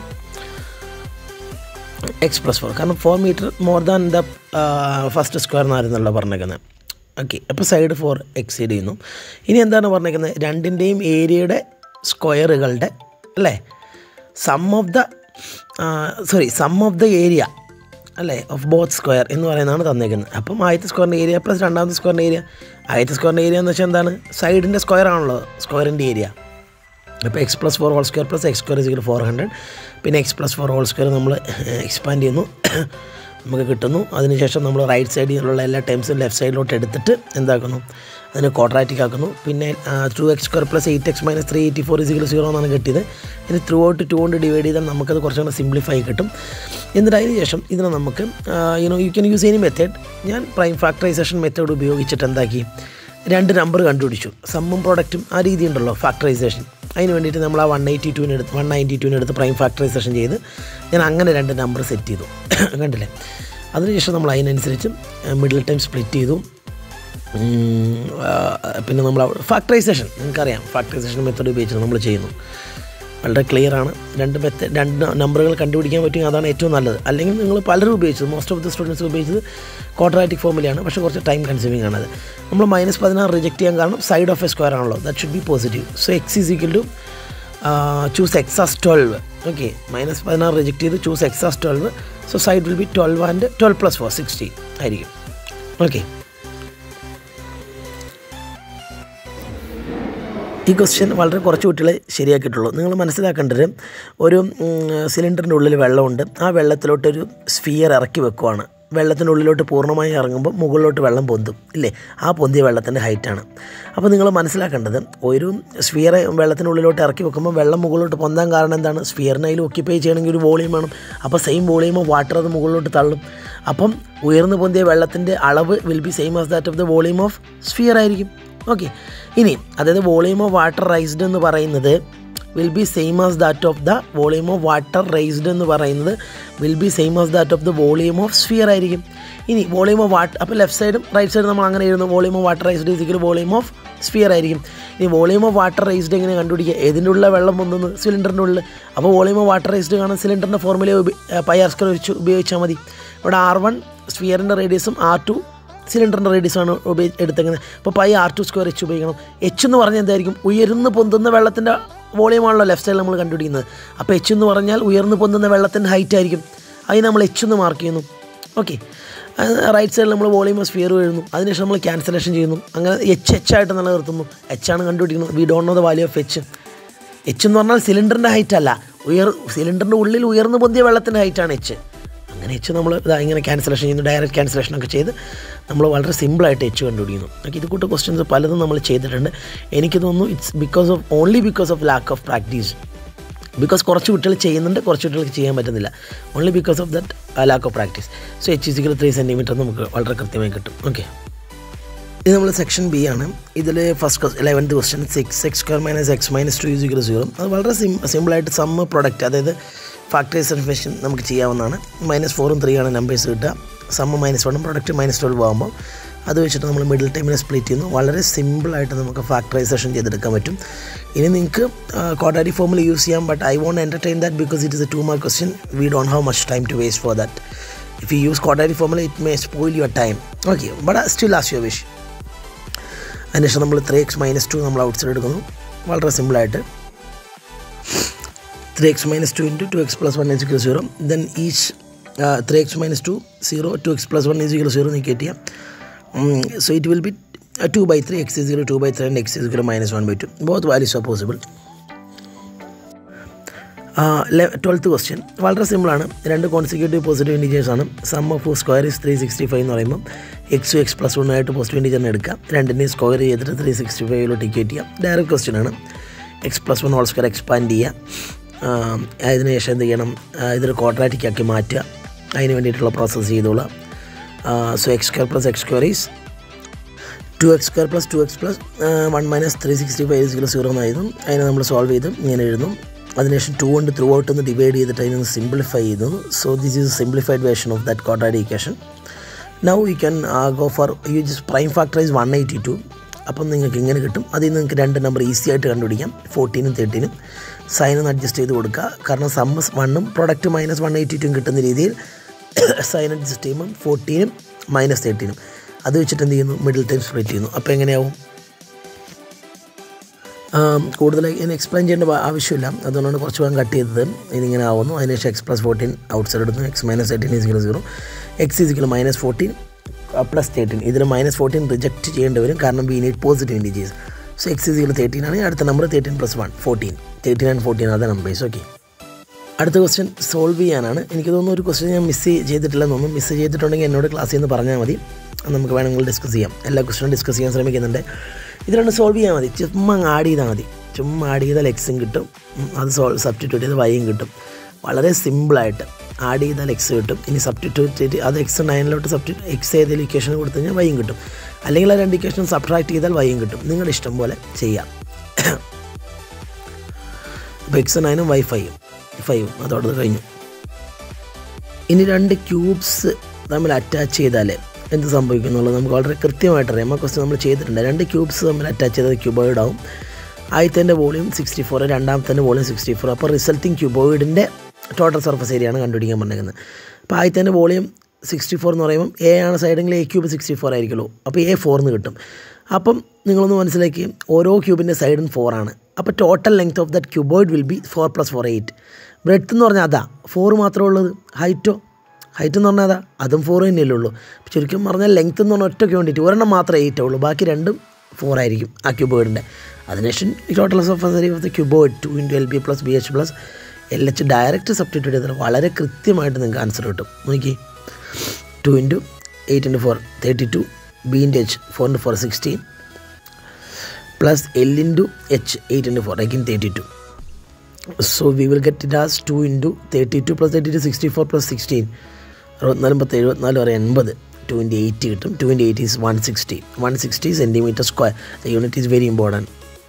എക്സ് പ്ലസ് ഫോർ കാരണം four metre more than the first square എന്നായിരുന്നല്ലോ പറഞ്ഞേക്കുന്നത് ഓക്കെ അപ്പോൾ സൈഡ് ഫോർ എക്സീഡ് ചെയ്യുന്നു ഇനി എന്താണ് പറഞ്ഞേക്കുന്നത് രണ്ടിൻ്റെയും ഏരിയയുടെ സ്ക്വയറുകളുടെ അല്ലേ sum of the sorry sum of the area അല്ലേ ഓഫ് ബോത്ത് സ്ക്വയർ എന്ന് പറയുന്നതാണ് തന്നേക്കുന്നത് അപ്പം ആദ്യത്തെ സ്ക്വയറിൻ്റെ ഏരിയ പ്ലസ് രണ്ടാമത്തെ സ്ക്വയറിൻ്റെ ഏരിയ ആദ്യത്തെ സ്ക്വയറിൻ്റെ ഏരിയ എന്ന് വെച്ചാൽ എന്താണ് സൈഡിൻ്റെ സ്ക്വയർ ആണല്ലോ സ്ക്വയറിൻ്റെ ഏരിയ അപ്പോൾ x plus four whole square plus x square is equal four hundred പിന്നെ x plus four whole square നമ്മൾ എക്സ്പാൻഡ് ചെയ്യുന്നു നമുക്ക് കിട്ടുന്നു അതിനുശേഷം നമ്മൾ റൈറ്റ് സൈഡിലുള്ള എല്ലാ ടൈംസും ലെഫ്റ്റ് സൈഡിലോട്ട് എടുത്തിട്ട് എന്താക്കുന്നു അതിനെ ക്വാഡ്രാറ്റിക് ആക്കുന്നു പിന്നെ two x square plus eight x minus three eighty four is equal zero എന്നാണ് കിട്ടിയത് ഇനി ത്രൂ ഔട്ട് ടു കൊണ്ട് ഡിവൈഡ് ചെയ്താൽ നമുക്കത് കുറച്ചുകൂടെ സിംപ്ലിഫൈ കിട്ടും എന്നിട്ട് അതിന് ശേഷം ഇതിനെ നമുക്ക് you know you can use any method ഞാൻ പ്രൈം ഫാക്ടറൈസേഷൻ മെത്തേഡ് ഉപയോഗിച്ചിട്ട് എന്താക്കി രണ്ട് നമ്പർ കണ്ടുപിടിച്ചു സമ്മും പ്രൊഡക്റ്റും ആ രീതി ഉണ്ടല്ലോ ഫാക്ടറൈസേഷൻ അതിന് വേണ്ടിയിട്ട് നമ്മൾ ആ വൺ എയ്റ്റി ടുവിന് എടുത്ത് വൺ നയൻറ്റി ടുവിന് എടുത്ത് പ്രൈം ഫാക്ടറൈസേഷൻ ചെയ്ത് ഞാൻ അങ്ങനെ രണ്ട് നമ്പർ സെറ്റ് ചെയ്തു കണ്ടില്ലേ അതിനുശേഷം നമ്മൾ അതിനനുസരിച്ച് മിഡിൽ ടൈം സ്പ്ലിറ്റ് ചെയ്തു ഉം, ആ, പിന്നെ നമ്മൾ ഫാക്ടറൈസേഷൻ നിങ്ങൾക്കറിയാം ഫാക്ടറൈസേഷൻ മെത്തേഡ് ഉപയോഗിച്ച് നമ്മൾ ചെയ്യുന്നു വളരെ ക്ലിയർ ആണ് രണ്ട് മെത്തേഡ് രണ്ട് നമ്പറുകൾ കണ്ടുപിടിക്കാൻ പറ്റുമെങ്കിൽ അതാണ് ഏറ്റവും നല്ലത് അല്ലെങ്കിൽ നിങ്ങൾ പലരും ഉപയോഗിച്ചത് മോസ്റ്റ് ഓഫ് ദി സ്റ്റുഡൻസ് ഉപയോഗിച്ചത് ക്വാഡ്രാറ്റിക് ഫോമിലാണ് പക്ഷേ കുറച്ച് ടൈം കൺസ്യൂമിംഗ് ആണത് നമ്മൾ മൈനസ് പതിനാറ് റിജക്റ്റ് ചെയ്യാൻ കാരണം സൈഡ് ഓഫ് എ സ്ക്വയർ ആണല്ലോ that should be positive so x is equal to choose x as twelve okay minus പതിനാറ് റിജക്ട് ചെയ്ത് choose x as twelve so side will be twelve and twelve plus four sixty ആയിരിക്കും okay ഈ question വളരെ കുറച്ച് കുട്ടികളെ ശരിയാക്കിയിട്ടുള്ളൂ നിങ്ങൾ മനസ്സിലാക്കേണ്ടത് ഒരു സിലിണ്ടറിൻ്റെ ഉള്ളിൽ വെള്ളമുണ്ട് ആ വെള്ളത്തിലോട്ടൊരു സ്ഫിയർ ഇറക്കി വെക്കുവാണ് വെള്ളത്തിൻ്റെ ഉള്ളിലോട്ട് പൂർണ്ണമായി ഇറങ്ങുമ്പോൾ മുകളിലോട്ട് വെള്ളം പൊന്തും ഇല്ലേ ആ പൊന്തിയ വെള്ളത്തിൻ്റെ ഹൈറ്റാണ് അപ്പോൾ നിങ്ങൾ മനസ്സിലാക്കേണ്ടത് ഒരു സ്ഫിയറെ വെള്ളത്തിൻ്റെ ഉള്ളിലോട്ട് ഇറക്കി വെക്കുമ്പോൾ വെള്ളം മുകളിലോട്ട് പൊന്താൻ കാരണം എന്താണ് സ്ഫിയറിനെ അതിൽ ഒക്യുപ്പൈ ചെയ്യണമെങ്കിൽ ഒരു വോളിയം വേണം അപ്പോൾ സെയിം വോളിയം വാട്ടർ അത് മുകളിലോട്ട് തള്ളും അപ്പം ഉയർന്നു പൊന്തിയ വെള്ളത്തിൻ്റെ അളവ് will be same as that of the volume of sphere ആയിരിക്കും ഓക്കെ ഇനി അതായത് വോളിയം ഓഫ് വാട്ടർ റൈസ്ഡ് എന്ന് പറയുന്നത് will be same as that of the volume of water raised എന്ന് പറയുന്നത് will be same as that of the volume of sphere ആയിരിക്കും ഇനി volume of water അപ്പോൾ ലെഫ്റ്റ് സൈഡും റൈറ്റ് സൈഡും നമ്മൾ അങ്ങനെ എഴുതുന്നു volume of water raised is equal volume of sphere ആയിരിക്കും ഇനി വോളിയം ഓഫ് വാട്ടർ റൈസ്ഡ് എങ്ങനെ കണ്ടുപിടിക്കുക ഏതിൻ്റെ ഉള്ള വെള്ളം പൊന്നുന്നു സിലിണ്ടറിൻ്റെ ഉള്ളിൽ അപ്പോൾ വോളിയം ഓഫ് വാട്ടർ റൈസ്ഡ് കാണാൻ സിലിണ്ടറിൻ്റെ ഫോർമുല പൈ ആർ സ്ക്വയർ വെച്ച് ഉപയോഗിച്ചാൽ മതി ഇവിടെ ആർ വൺ സ്ഫിയറിൻ്റെ റേഡിയസും ആർ ടു സിലിണ്ടറിൻ്റെ റേഡിയസാണ് ഉപയോഗി എടുത്തേക്കുന്നത് അപ്പോൾ pi r two square h ഉപയോഗിക്കണം എച്ച് എന്ന് പറഞ്ഞാൽ എന്തായിരിക്കും ഉയർന്ന് പൊന്തുന്ന വെള്ളത്തിൻ്റെ വോളിയമാണല്ലോ ലെഫ്റ്റ് സൈഡിൽ നമ്മൾ കണ്ടുപിടിക്കുന്നത് അപ്പോൾ എച്ച് എന്ന് പറഞ്ഞാൽ ഉയർന്ന് പൊന്തുന്ന വെള്ളത്തിൻ്റെ ഹൈറ്റ് ആയിരിക്കും അതിന് നമ്മൾ എച്ച് എന്ന് മാർക്ക് ചെയ്യുന്നു ഓക്കെ റൈറ്റ് സൈഡിൽ നമ്മൾ വോളിയം ഓഫ് സ്ഫിയർ എഴുതുന്നു അതിനുശേഷം നമ്മൾ ക്യാൻസലേഷൻ ചെയ്യുന്നു അങ്ങനെ എച്ച് എച്ച് ആയിട്ട് നിലനിർത്തുന്നു എച്ച് ആണ് കണ്ടുപിടിക്കുന്നത് we don't know the value of h h എന്ന് പറഞ്ഞാൽ സിലിണ്ടറിൻ്റെ ഹൈറ്റ് അല്ല ഉയർ സിലിണ്ടറിൻ്റെ ഉള്ളിൽ ഉയർന്നു പൊന്തിയ വെള്ളത്തിൻ്റെ ഹൈറ്റാണ് എച്ച് അങ്ങനെ എച്ച് നമ്മൾ ഇതാ ഇങ്ങനെ ക്യാൻസലേഷൻ ചെയ്യുന്നു ഡയറക്റ്റ് ക്യാൻസലേഷൻ ഒക്കെ ചെയ്ത് നമ്മൾ വളരെ സിമ്പിളായിട്ട് എച്ച് കണ്ടുപിടിക്കുന്നു ഓക്കെ ഇത് കൂട്ട് ക്വസ്റ്റ്യൻസ് പലതും നമ്മൾ ചെയ്തിട്ടുണ്ട് എനിക്ക് തോന്നുന്നു it's because of only because of lack of practice because കുറച്ച് കുട്ടികൾ ചെയ്യുന്നുണ്ട് കുറച്ച് കുട്ടികൾക്ക് ചെയ്യാൻ പറ്റുന്നില്ല only because of that lack of practice so h is equal three centimetre നമുക്ക് വളരെ കൃത്യമായി കിട്ടും ഓക്കെ ഇത് നമ്മൾ സെക്ഷൻ ബി ആണ് ഇതിൽ first eleventh question six x square minus x minus two is equal zero അത് വളരെ സിം സിമ്പിളായിട്ട് സമ്മ പ്രൊഡക്റ്റ് അതായത് ഫാക്ടറൈസേഷൻ നമുക്ക് ചെയ്യാവുന്നതാണ് മൈനസ് ഫോറും ത്രീ ആണ് നമ്പേഴ്സ് കിട്ടുക സമ്മ മൈനസ് വണ്ണും പ്രൊഡക്റ്റ് മൈനസ് ട്വൽവ് ആകുമ്പോൾ അത് വെച്ചിട്ട് നമ്മൾ മിഡിൽ ടൈമിനെ സ്പ്ലിറ്റ് ചെയ്യുന്നു വളരെ സിമ്പിളായിട്ട് നമുക്ക് ഫാക്ടറൈസേഷൻ ചെയ്തെടുക്കാൻ പറ്റും ഇനി നിങ്ങൾക്ക് ക്വാഡാരി ഫോമിൽ യൂസ് ചെയ്യാം but I won't entertain that because it is a two mark question we don't have much time to waste for that if you use quadratic ഫോമിൽ it may spoil your time okay but still as your wish അതിനുശേഷം നമ്മൾ three x minus two നമ്മൾ outside എടുക്കുന്നു വളരെ സിമ്പിളായിട്ട് three x minus two into two X plus one is equal zero then each three x minus to zero two X plus one is equal zero നീക്കി ചെയ്യാം so it will be two by three x is equal two by three and x is equal minus one by two both values are possible twelfth question വളരെ സിമ്പിളാണ് രണ്ട് consecutive positive integers ആണ് sum of square is three sixty five എന്ന് പറയുമ്പോൾ x x plus one ആയിട്ട് positive ഇൻഡിജറിനെ എടുക്കുക രണ്ടിനെയും സ്ക്വയർ ചെയ്തിട്ട് ത്രീ സിക്സ്റ്റി ഫൈവിലോട്ട് ഇക്വേറ്റ് ചെയ്യാം ഡയറക്റ്റ് ക്വസ്റ്റ്യൻ ആണ് X plus one whole square expand ചെയ്യുക അതിന് ശേഷം എന്ത് ചെയ്യണം ഇതൊരു ക്വാഡ്രാറ്റിക് ആക്കി മാറ്റുക അതിന് വേണ്ടിയിട്ടുള്ള പ്രോസസ്സ് ചെയ്തോളാം so x square plus x square is two x square plus two X plus one minus three sixty five is equal zero എന്നായിരുന്നു അതിനെ നമ്മൾ സോൾവ് ചെയ്ത് ഇങ്ങനെ എഴുതും അതിനുശേഷം ടു കൊണ്ട് ത്രൂ ഔട്ട് ഒന്ന് ഡിവൈഡ് ചെയ്തിട്ട് അതിനൊന്ന് സിംപ്ലിഫൈ ചെയ്തു so this is simplified version of that quadratic equation now you can go for you just prime factorise one eighty two അപ്പം നിങ്ങൾക്ക് ഇങ്ങനെ കിട്ടും അതിൽ നിന്ന് നിങ്ങൾക്ക് രണ്ട് നമ്പർ ഈസി ആയിട്ട് കണ്ടുപിടിക്കാം ഫോർട്ടീനും തേർട്ടീനും സൈനൊന്ന് അഡ്ജസ്റ്റ് ചെയ്ത് കൊടുക്കുക കാരണം സമ്മ് വണ്ണും പ്രൊഡക്റ്റ് മൈനസ് വൺ എയ്റ്റി ടും കിട്ടുന്ന രീതിയിൽ സൈൻ അഡ്ജസ്റ്റ് ചെയ്യുമ്പം ഫോർട്ടീനും മൈനസ് തേർട്ടീനും അത് വെച്ചിട്ട് എന്ത് ചെയ്യുന്നു മിഡിൽ ടൈം സ്പ്ലിറ്റ് ചെയ്യുന്നു അപ്പോൾ എങ്ങനെയാവും കൂടുതലായി ഇനി എക്സ്പ്ലെയിൻ ചെയ്യേണ്ട ആവശ്യമില്ല അതുകൊണ്ടാണ് കുറച്ച് ഭാഗം കട്ട് ചെയ്തത് ഇതിങ്ങനെ ആവുന്നു അതിനുശേഷം x plus fourteen outside എടുക്കുന്നു x minus eighteen is equal zero x is equal minus fourteen plus thirteen ഇതിൽ മൈനസ് ഫോർട്ടീൻ റിജക്റ്റ് ചെയ്യേണ്ടി വരും കാരണം we need positive integers so x is equal thirteen ആണ് അടുത്ത number thirteen plus one fourteen thirteen and fourteen അതേ numbers okay അടുത്ത question solve ചെയ്യാനാണ് എനിക്ക് തോന്നുന്നു ഒരു ക്വസ്റ്റ്യൻ ഞാൻ മിസ് ചെയ്തിട്ടില്ലെന്ന് തോന്നുന്നു മിസ് ചെയ്തിട്ടുണ്ടെങ്കിൽ എന്നോട് ക്ലാസ്സിൽ നിന്ന് പറഞ്ഞാൽ മതി നമുക്ക് വേണമെങ്കിൽ ഡിസ്കസ് ചെയ്യാം എല്ലാ ക്വസ്റ്റ്യനും ഡിസ്കസ് ചെയ്യാൻ ശ്രമിക്കുന്നുണ്ട് ഇത് രണ്ട് സോൾവ് ചെയ്യാൻ മതി ചുമ്മാ ആഡ് ചെയ്താൽ മതി ചുമ്മാ ആഡ് ചെയ്താൽ എക്സും കിട്ടും അത് സോൾവ് സബ്സ്റ്റിറ്റ്യൂട്ട് ചെയ്ത് വൈയും കിട്ടും വളരെ സിമ്പിളായിട്ട് ആഡ് ചെയ്താൽ എക്സ് കിട്ടും ഇനി സബ്സ്റ്റിറ്റ്യൂട്ട് ചെയ്ത് അത് എക്സ് നയനിലോട്ട് സബ്സ്റ്റി എക്സ് ഏതെങ്കിലും ഇക്വേഷൻ കൊടുത്തു കഴിഞ്ഞാൽ വൈയും കിട്ടും അല്ലെങ്കിൽ ആ രണ്ട് ഇക്വേഷൻ സബ്ട്രാക്ട് ചെയ്താൽ വൈയും കിട്ടും നിങ്ങളുടെ ഇഷ്ടം പോലെ ചെയ്യാം അപ്പോൾ എക്സ് നയനും വൈ ഫൈവും ഫൈവും അതോടത് കഴിഞ്ഞു ഇനി രണ്ട് ക്യൂബ്സ് തമ്മിൽ അറ്റാച്ച് ചെയ്താൽ എന്ത് സംഭവിക്കും എന്നുള്ളത് നമുക്ക് വളരെ കൃത്യമായിട്ട് അറിയാം ആ ക്വസ്റ്റ്യൻ നമ്മൾ ചെയ്തിട്ടുണ്ട് രണ്ട് ക്യൂബ്സ് തമ്മിൽ അറ്റാച്ച് ചെയ്തത് ക്യൂബോയിഡ് ആവും ആദ്യത്തെ വോളിയം സിക്സ്റ്റി ഫോർ രണ്ടാമത്തെ വോളിയം സിക്സ്റ്റി ഫോർ അപ്പോൾ റിസൾട്ടിങ് ക്യൂബോയിഡിൻ്റെ ടോട്ടൽ സർഫസ് ഏരിയ ആണ് കണ്ടുപിടിക്കാൻ പറഞ്ഞിരിക്കുന്നത് അപ്പോൾ ആദ്യത്തെ വോളിയം സിക്സ്റ്റി ഫോർ എന്ന് പറയുമ്പോൾ എ ആണ് സൈഡെങ്കിൽ എ ക്യൂബ് സിക്സ്റ്റി ഫോർ ആയിരിക്കുള്ളൂ അപ്പോൾ എ ഫോർ എന്ന് കിട്ടും അപ്പം നിങ്ങളൊന്ന് മനസ്സിലാക്കി ഓരോ ക്യൂബിൻ്റെ സൈഡും ഫോർ ആണ് അപ്പോൾ total length of that cuboid will be four plus four eight breadth എന്ന് പറഞ്ഞാൽ അതാ ഫോർ മാത്രമേ ഉള്ളത് ഹൈറ്റോ ഹൈറ്റ് എന്ന് പറഞ്ഞാൽ അതാ അതും ഫോർ തന്നെയല്ലേ ഉള്ളൂ ചുരുക്കം പറഞ്ഞാൽ ലെങ്ത് എന്ന് പറഞ്ഞാൽ ഒറ്റയ്ക്ക് വേണ്ടിയിട്ട് ഒരെണ്ണം മാത്രമേ എയ്റ്റേ ഉള്ളൂ ബാക്കി രണ്ടും ഫോർ ആയിരിക്കും ആ ക്യൂബോയിഡിൻ്റെ അതിനുശേഷം total of of the cuboid two into l b plus b h plus l h direct substitute ചെയ്താൽ വളരെ കൃത്യമായിട്ട് നിങ്ങൾക്ക് ആൻസർ കിട്ടും നോക്കി two into eight into four thirty two b into h four into four sixteen plus l into h eight into four again thirty two so we will get it as two into thirty two plus thirty two sixty four plus sixteen അറുപത്തിനാലും പത്ത് എഴുപത്തിനാല് വരെ എൺപത് two into eight കിട്ടും two into eight is one sixty one sixty centimetre square the unit is very important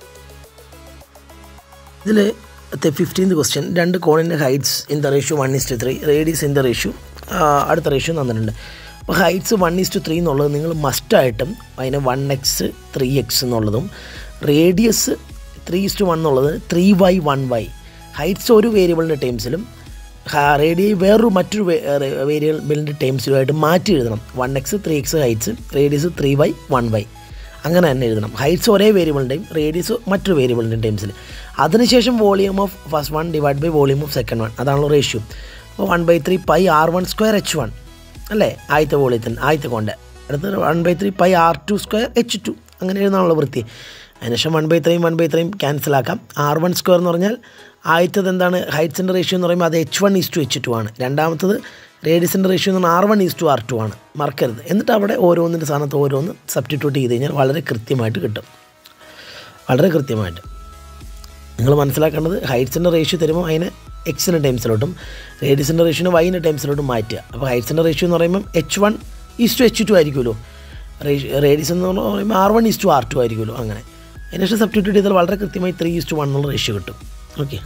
ഇതിൽ fifteenth question രണ്ട് കോണിൻ്റെ heights in the ratio one is two three radius in the ratio അടുത്ത ratio തന്നിട്ടുണ്ട് അപ്പോൾ heights one is two three എന്നുള്ളത് നിങ്ങൾ മസ്റ്റായിട്ടും അതിന് വൺ എക്സ് ത്രീ എക്സ് എന്നുള്ളതും radius three is two one എന്നുള്ളത് three y one y heights ഒരു വേരിയബിളിൻ്റെ ടേംസിലും റേഡിയ വേറൊരു മറ്റൊരു വേരിയബിളിൻ്റെ ടേംസിലുമായിട്ട് മാറ്റി എഴുതണം one x three x heights radius three y one y അങ്ങനെ തന്നെ എഴുതണം ഹൈറ്റ്സ് ഒരേ വേരിയബിളിൻ്റെയും റേഡിയസ് മറ്റൊരു വേരിയബിളിൻ്റെയും ടൈംസിൽ അതിനുശേഷം volume of first one divide by volume of second one അതാണല്ലോ റേഷ്യോ അപ്പോൾ one by three pi r one square h one അല്ലേ ആദ്യത്തെ വോളിയത്തിന് ആദ്യത്തെ കൊണ്ട് അടുത്ത one by three pi r two square h two അങ്ങനെ എഴുതാനുള്ള വൃത്തി അതിനുശേഷം വൺ ബൈ ത്രീയും വൺ ബൈ ത്രീയും ക്യാൻസലാക്കാം ആർ വൺ സ്ക്വയർ എന്ന് പറഞ്ഞാൽ ആദ്യത്തത് എന്താണ് ഹൈറ്റ്സിൻ്റെ റേഷ്യോ എന്ന് പറയുമ്പോൾ അത് h one is two h two ആണ് രണ്ടാമത്തത് റേഡിയസിൻ്റെ റേഷ്യോ എന്ന് പറഞ്ഞാൽ r one is two r two ആണ് മറക്കരുത് എന്നിട്ട് അവിടെ ഓരോന്നിൻ്റെ സ്ഥാനത്ത് ഓരോന്ന് സബ്സ്റ്റിറ്റ്യൂട്ട് ചെയ്ത് കഴിഞ്ഞാൽ വളരെ കൃത്യമായിട്ട് കിട്ടും വളരെ കൃത്യമായിട്ട് നിങ്ങൾ മനസ്സിലാക്കേണ്ടത് ഹൈറ്റ്സിൻ്റെ റേഷ്യോ തരുമ്പോൾ അതിന് എക്സിൻ്റെ ടൈംസിലോട്ടും റേഡിയസിൻ്റെ റേഷ്യോന് വൈൻ്റെ ടൈംസിലോട്ടും മാറ്റുക അപ്പോൾ ഹൈറ്റ്സിൻ്റെ റേഷ്യോ എന്ന് പറയുമ്പോൾ h one is two h two ആയിരിക്കുമല്ലോ റേഡിയസ് എന്ന് പറയുമ്പോൾ r one is two r two ആയിരിക്കുമല്ലോ അങ്ങനെ അതിനുശേഷം സബ്സ്റ്റിറ്റ്യൂട്ട് ചെയ്താൽ വളരെ കൃത്യമായി ത്രീ ഈസ് ടു വൺ എന്നുള്ള റേഷ്യോ കിട്ടും ഓക്കെ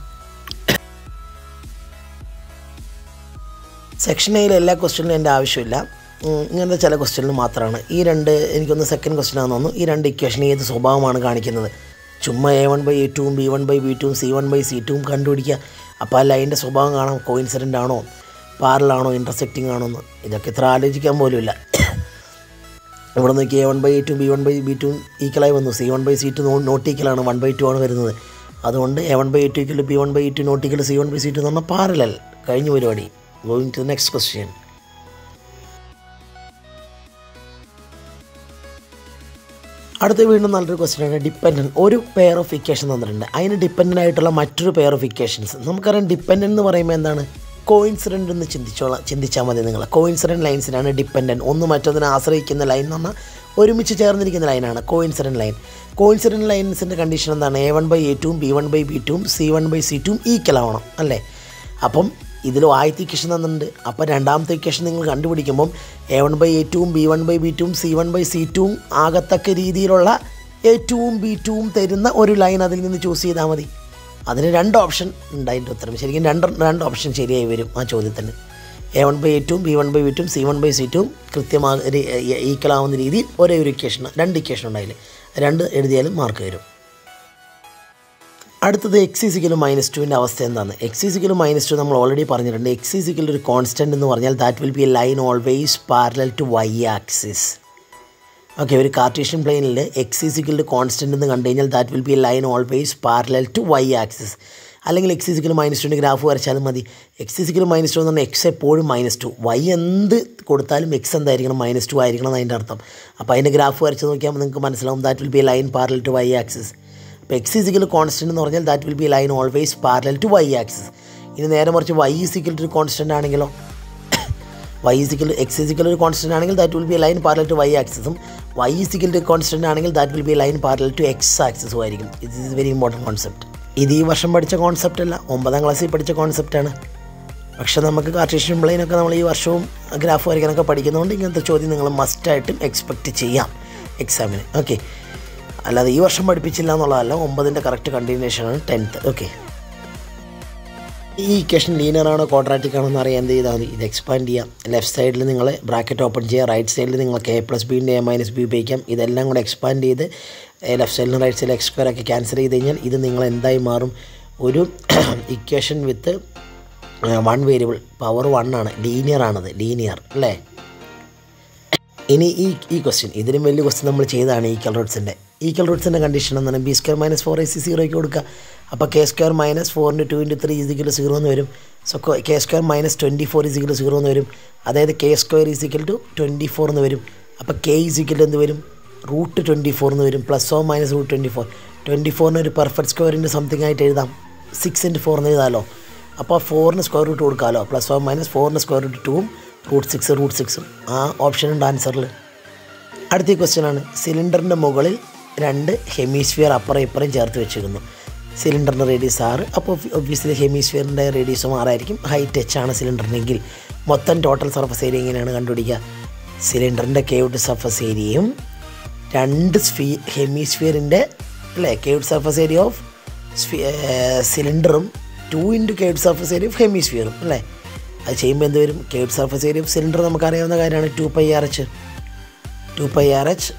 സെക്ഷൻ എയിൽ എല്ലാ ക്വസ്റ്റ്യനിലും എൻ്റെ ആവശ്യമില്ല ഇങ്ങനത്തെ ചില ക്വസ്റ്റ്യനിൽ മാത്രമാണ് ഈ രണ്ട് എനിക്കൊന്ന് സെക്കൻഡ് ക്വസ്റ്റ്യൻ ആണെന്ന് തോന്നുന്നു ഈ രണ്ട് ഇക്വേഷൻ ഏത് സ്വഭാവമാണ് കാണിക്കുന്നത് ചുമ്മാ എ വൺ ബൈ എ ടുവും ബി വൺ ബൈ ബി ടുവും സി വൺ ബൈ സി ടുവും കണ്ടുപിടിക്കുക അപ്പോൾ ആ ലൈൻ്റെ സ്വഭാവം കാണാം കോയിൻസിഡൻ്റ് ആണോ പാരലാണോ ഇൻ്റർസെക്റ്റിംഗ് ആണോ എന്ന് ഇതൊക്കെ ഇത്ര ആലോചിക്കാൻ പോലുമില്ല ഇവിടെ നോക്കി a one by A two B one by B two ഈക്വലായി വന്നു c one by C two not ഈക്വലാണ് വൺ ബൈ ടു ആണ് വരുന്നത് അതുകൊണ്ട് a one by A two equal b one by A two not equal C one by C two എന്ന് പറഞ്ഞാൽ parallel കഴിഞ്ഞ പരിപാടി ഗോയിങ് ടു നെക്സ്റ്റ് ക്വസ്റ്റ്യൻ അടുത്ത വീണ്ടും നല്ലൊരു ക്വസ്റ്റ്യൻ ആണ് ഡിപ്പെൻഡൻറ്റ് ഒരു പെയർ ഓഫ് ഇക്വേഷൻ തന്നിട്ടുണ്ട് അതിന് ഡിപ്പെൻഡൻ്റ് ആയിട്ടുള്ള മറ്റൊരു പെയർ ഓഫ് ഇക്വേഷൻസ് നമുക്കറിയാം ഡിപ്പെൻഡൻ്റ് എന്ന് പറയുമ്പോൾ എന്താണ് കോയിൻസിഡൻ്റ് എന്ന് ചിന്തിച്ചോളാം ചിന്തിച്ചാൽ മതി നിങ്ങൾ കോയിൻസിഡൻറ്റ് ലൈൻസിനാണ് ഡിപ്പെൻഡൻറ്റ് ഒന്ന് മറ്റൊന്നിനെ ആശ്രയിക്കുന്ന ലൈൻ എന്ന് പറഞ്ഞാൽ ഒരുമിച്ച് ചേർന്നിരിക്കുന്ന ലൈനാണ് കോയിൻസിഡൻറ്റ് ലൈൻ കോയിൻസിഡൻറ്റ് ലൈൻസിൻ്റെ കണ്ടീഷൻ എന്താണ് എ വൺ ബൈ എ ടുവും ബി വൺ ബൈ ബി ടുവും സി വൺ ബൈ സി ടുവും ഈക്വൽ ആവണം അല്ലേ അപ്പം ഇതിൽ ആദ്യത്തെ ഇക്വേഷൻ തന്നിട്ടുണ്ട് അപ്പോൾ രണ്ടാമത്തെ ഇക്വേഷൻ നിങ്ങൾ കണ്ടുപിടിക്കുമ്പം എ വൺ ബൈ എ ടുവും ബി വൺ ബൈ ബി ടുവും സി വൺ ബൈ സി ടുവും ആകത്തക്ക രീതിയിലുള്ള എ ടുവും ബി ടുവും തരുന്ന ഒരു ലൈൻ അതിൽ നിന്ന് ചൂസ് ചെയ്താൽ മതി അതിന് രണ്ട് ഓപ്ഷൻ ഉണ്ട് അതിൻ്റെ ഉത്തരം ശരിക്കും രണ്ട് രണ്ട് ഓപ്ഷൻ ശരിയായി വരും ആ ചോദ്യത്തിന് എ വൺ ബൈ എ ടുവും ബി വൺ ബൈ ബി ടുവും സി വൺ ബൈ സി ടുവും കൃത്യമാ ഈക്വൽ ആവുന്ന രീതിയിൽ ഒരേ ഒരു ഇക്വേഷൻ രണ്ട് ഇക്വേഷൻ ഉണ്ടായില്ല രണ്ട് എഴുതിയാലും മാർക്ക് വരും അടുത്തത് എക്സ് ഇസിക്കലും മൈനസ് ടുവിൻ്റെ അവസ്ഥ എന്താണ് എക്സ് ഇസിക്കലും മൈനസ് ടു നമ്മൾ ഓൾറെഡി പറഞ്ഞിട്ടുണ്ട് എക്സ് ഇസിക്കൽ ഒരു കോൺസ്റ്റൻറ്റ് എന്ന് പറഞ്ഞാൽ that will be a line always parallel to y axis okay ഒരു കാർട്ടീഷ്യൻ പ്ലെയിനിൽ എക്സ് ഇസിക്കൽ കോൺസ്റ്റൻറ്റ് എന്ന് കണ്ടു കഴിഞ്ഞാൽ that will be a line always parallel to y axis അല്ലെങ്കിൽ എക്സ് ഇസിക്കൽ മൈനസ് ടുവിൻ്റെ ഗ്രാഫ് വരച്ചാലും മതി എക്സ് ഇസിക്കൽ മൈനസ് ടു എന്ന് പറഞ്ഞാൽ എക്സ് എപ്പോഴും മൈനസ് ടു വൈ എന്ത് കൊടുത്താലും എക്സ് എന്തായിരിക്കണം മൈനസ് ടു ആയിരിക്കണം എന്നതിൻ്റെ അർത്ഥം അപ്പോൾ അതിൻ്റെ ഗ്രാഫ് വരച്ച് നോക്കിയാൽ നിങ്ങൾക്ക് മനസ്സിലാവും that will be a line parallel to y axis അപ്പോൾ എക്സ് ഇസിക്കൽ കോൺസ്റ്റൻറ്റ് എന്ന് പറഞ്ഞാൽ that will be line always parallel to y axis ഇനി നേരെ മറിച്ച് വൈ ഇസിക്കൽ ഒരു കോൺസ്റ്റൻ്റ് ആണെങ്കിലോ വൈ ഇസിക്കൽ എക്സ് ഇസിക്കൽ ഒരു കോൺസ്റ്റൻ്റ് ആണെങ്കിൽ that will be line parallel to y ആക്സിസും വൈ ഇസിക്കൽ ഒരു കോൺസ്റ്റൻ്റ് ആണെങ്കിൽ that will be line parallel to x ആക്സിസും ആയിരിക്കും ഇത് ഇസ് വെരി ഇമ്പോർട്ടൻറ്റ് കോൺസെപ്റ്റ് ഇത് ഈ വർഷം പഠിച്ച കോൺസെപ്റ്റ് അല്ല ഒമ്പതാം ക്ലാസ്സിൽ പഠിച്ച കോൺസെപ്റ്റാണ് പക്ഷേ നമുക്ക് കാർട്ടീഷ്യൻ പ്ലെയിനൊക്കെ നമ്മൾ ഈ വർഷവും ഗ്രാഫ് വരയ്ക്കാനൊക്കെ പഠിക്കുന്നതുകൊണ്ട് ഇങ്ങനത്തെ ചോദ്യം നിങ്ങൾ മസ്റ്റായിട്ടും എക്സ്പെക്റ്റ് ചെയ്യാം എക്സാമിന് ഓക്കെ അല്ലാതെ ഈ വർഷം പഠിപ്പിച്ചില്ല എന്നുള്ളതല്ല ഒമ്പതിൻ്റെ കറക്റ്റ് കണ്ടിന്യൂഷനാണ് ടെൻത്ത് ഓക്കെ ഈ ഇക്വേഷൻ ലീനർ ആണോ ക്വാഡ്രാറ്റിക് ആണോ എന്ന് അറിയാൻ എന്ത് ചെയ്താൽ മതി ഇത് എക്സ്പാൻഡ് ചെയ്യാം ലെഫ്റ്റ് സൈഡിൽ നിങ്ങൾ ബ്രാക്കറ്റ് ഓപ്പൺ ചെയ്യുക റൈറ്റ് സൈഡിൽ നിങ്ങൾക്ക് എ പ്ലസ് ബിൻ്റെ എ മൈനസ് ബി ഉപയോഗിക്കാം ഇതെല്ലാം കൂടെ എക്സ്പാൻഡ് ചെയ്ത് ലെഫ്റ്റ് സൈഡിലും റൈറ്റ് സൈഡിൽ എക്സ് സ്ക്വയർ ഒക്കെ ക്യാൻസൽ ചെയ്ത് കഴിഞ്ഞാൽ ഇത് നിങ്ങൾ എന്തായി മാറും ഒരു equation with one variable power one ആണ് ലീനിയർ ആണത് ലീനിയർ അല്ലേ ഇനി ഈ ഈ ക്വസ്റ്റ്യൻ ഇതിലും വലിയ ക്വസ്റ്റ്യൻ നമ്മൾ ചെയ്തതാണ് ഈ കലറോട്സിൻ്റെ ഈക്വൽ റൂട്ട്സിൻ്റെ കണ്ടീഷൻ എന്താണ് b square minus four a c സീറോയ്ക്ക് കൊടുക്കുക അപ്പോൾ k square minus four into two into three is equal zero എന്ന് വരും so k square minus twenty four is equal zero എന്ന് വരും അതായത് k square is equal to twenty four എന്ന് വരും അപ്പോൾ കെ ഈസിക്കൽ എന്ത് വരും റൂട്ട് ട്വൻറ്റി ഫോർ എന്ന് വരും plus or minus root twenty four twenty ഫോറിന് ഒരു പെർഫെക്റ്റ് സ്ക്വയറിൻ്റെ സംതിങ് ആയിട്ട് എഴുതാം സിക്സ് ഇൻറ്റ് ഫോർ എന്ന് എഴുതാമല്ലോ അപ്പോൾ ഫോറിന് സ്ക്വയർ റൂട്ട് കൊടുക്കാമല്ലോ പ്ലസ് ഓ മൈനസ് ഫോറിന് സ്ക്വയർ റൂട്ട് ടൂവും റൂട്ട് സിക്സ് റൂട്ട് സിക്സും ആ ഓപ്ഷൻ ഉണ്ട് ആൻസറിൽ അടുത്ത ക്വസ്റ്റ്യൻ ആണ് സിലിണ്ടറിൻ്റെ മുകളിൽ രണ്ട് ഹെമിസ്ഫിയർ അപ്പുറം ഇപ്പുറം ചേർത്ത് വെച്ചിരുന്നു സിലിണ്ടറിൻ്റെ റേഡിയസ് ആറ് അപ്പോൾ ഒബ്വിയസ്ലി ഹെമിസ്ഫിയറിൻ്റെ റേഡിയസും ആറായിരിക്കും ഹൈറ്റ് എച്ച് ആണ് സിലിണ്ടറിനെങ്കിൽ മൊത്തം ടോട്ടൽ സർഫസ് ഏരിയ എങ്ങനെയാണ് കണ്ടുപിടിക്കുക സിലിണ്ടറിൻ്റെ കേവ്ഡ് സർഫസ് ഏരിയയും രണ്ട് സ്ഫീ ഹെമിസ്ഫിയറിൻ്റെ അല്ലേ കേവ്ഡ് സർഫസ് ഏരിയ ഓഫ് സിലിണ്ടറും two into curved surface area of ഹെമിസ്ഫിയറും അല്ലേ അത് ചെയ്യുമ്പോൾ എന്ത് വരും curved surface area of cylinder നമുക്കറിയാവുന്ന കാര്യമാണ് two pi r h two pi r h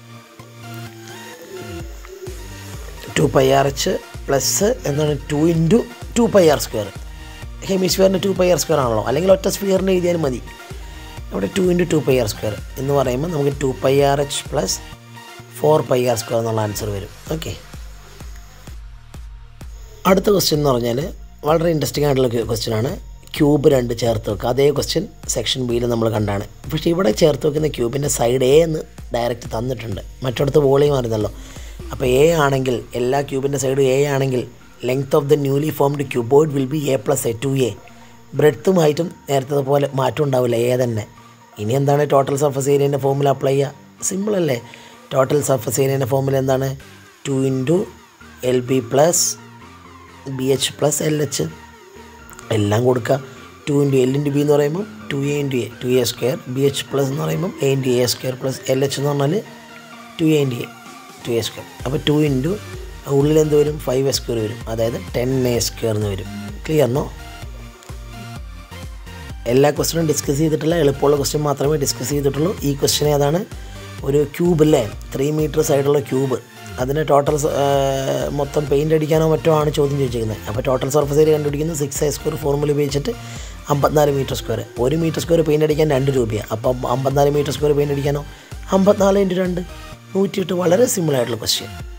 two pi r h plus എന്താണ് two into two pi r square ഹെമിസ്ഫിയറിൻ്റെ ടു പൈ ആർ സ്ക്വയർ ആണല്ലോ അല്ലെങ്കിൽ ഒറ്റ സ്ഫിയറിൻ്റെ എഴുതിയാലും മതി അവിടെ two into two pi r square എന്ന് പറയുമ്പോൾ നമുക്ക് to pi r h plus four pi r square എന്നുള്ള ആൻസർ വരും ഓക്കെ അടുത്ത ക്വസ്റ്റ്യൻ എന്ന് പറഞ്ഞാൽ വളരെ ഇൻട്രസ്റ്റിംഗ് ആയിട്ടുള്ള ക്വസ്റ്റ്യൻ ആണ് ക്യൂബ് രണ്ട് ചേർത്ത് വെക്കുക അതേ ക്വസ്റ്റ്യൻ സെക്ഷൻ ബിയിൽ നമ്മൾ കണ്ടാണ് പക്ഷേ ഇവിടെ ചേർത്ത് വെക്കുന്ന ക്യൂബിൻ്റെ സൈഡ് എ എന്ന് ഡയറക്റ്റ് തന്നിട്ടുണ്ട് മറ്റിടത്ത് വോളിയം ആയിരുന്നല്ലോ അപ്പോൾ എ ആണെങ്കിൽ എല്ലാ ക്യൂബിൻ്റെ സൈഡ് എ ആണെങ്കിൽ length of the newly formed cuboid will be a plus a two a ബ്രെഡ്ത്തും ഹൈറ്റും നേരത്തെ പോലെ മാറ്റം ഉണ്ടാവില്ല എ തന്നെ ഇനി എന്താണ് ടോട്ടൽ സർഫസ് ഏരിയൻ്റെ ഫോമുല അപ്ലൈ ചെയ്യുക സിമ്പിൾ അല്ലേ ടോട്ടൽ സർഫസ് ഏരിയൻ്റെ ഫോമുല എന്താണ് two into l b plus b h plus l h എല്ലാം കൊടുക്കുക to into l into b എന്ന് പറയുമ്പോൾ two a into a two a square b h plus എന്ന് പറയുമ്പോൾ a into a square plus l h എന്ന് പറഞ്ഞാൽ two a into a two a square അപ്പോൾ two into ഉള്ളിൽ എന്ത് വരും ഫൈവ് എ സ്ക്വയർ വരും അതായത് ടെൻ എ സ്ക്വയർ എന്ന് വരും ക്ലിയർ നോ എല്ലാ ക്വസ്റ്റ്യനും ഡിസ്കസ് ചെയ്തിട്ടില്ല എളുപ്പമുള്ള ക്വസ്റ്റ്യൻ മാത്രമേ ഡിസ്കസ് ചെയ്തിട്ടുള്ളൂ ഈ ക്വസ്റ്റ്യൻ ഏതാണ് ഒരു ക്യൂബ് അല്ലേ ത്രീ മീറ്റർ സൈഡുള്ള ക്യൂബ് അതിന് ടോട്ടൽ മൊത്തം പെയിൻ്റ് അടിക്കാനോ മറ്റോ ആണ് ചോദ്യം ചോദിച്ചിരിക്കുന്നത് അപ്പോൾ ടോട്ടൽ സർഫസ് ഏരിയ കണ്ടുപിടിക്കുന്നത് സിക്സ് ഐ സ്ക്വയർ ഫോർമുല ഉപയോഗിച്ചിട്ട് അമ്പത്തിനാല് മീറ്റർ സ്ക്വയർ ഒരു മീറ്റർ സ്ക്വയർ പെയിൻ്റ് അടിക്കാൻ രണ്ട് രൂപയാണ് അപ്പം അമ്പത്തിനാല് മീറ്റർ സ്ക്വയർ പെയിൻ്റ് അടിക്കാനോ അമ്പത്തിനാല് ഇൻറ്റു രണ്ട് നൂറ്റിയെട്ട് വളരെ സിമ്പിളായിട്ടുള്ള ക്വസ്റ്റ്യൻ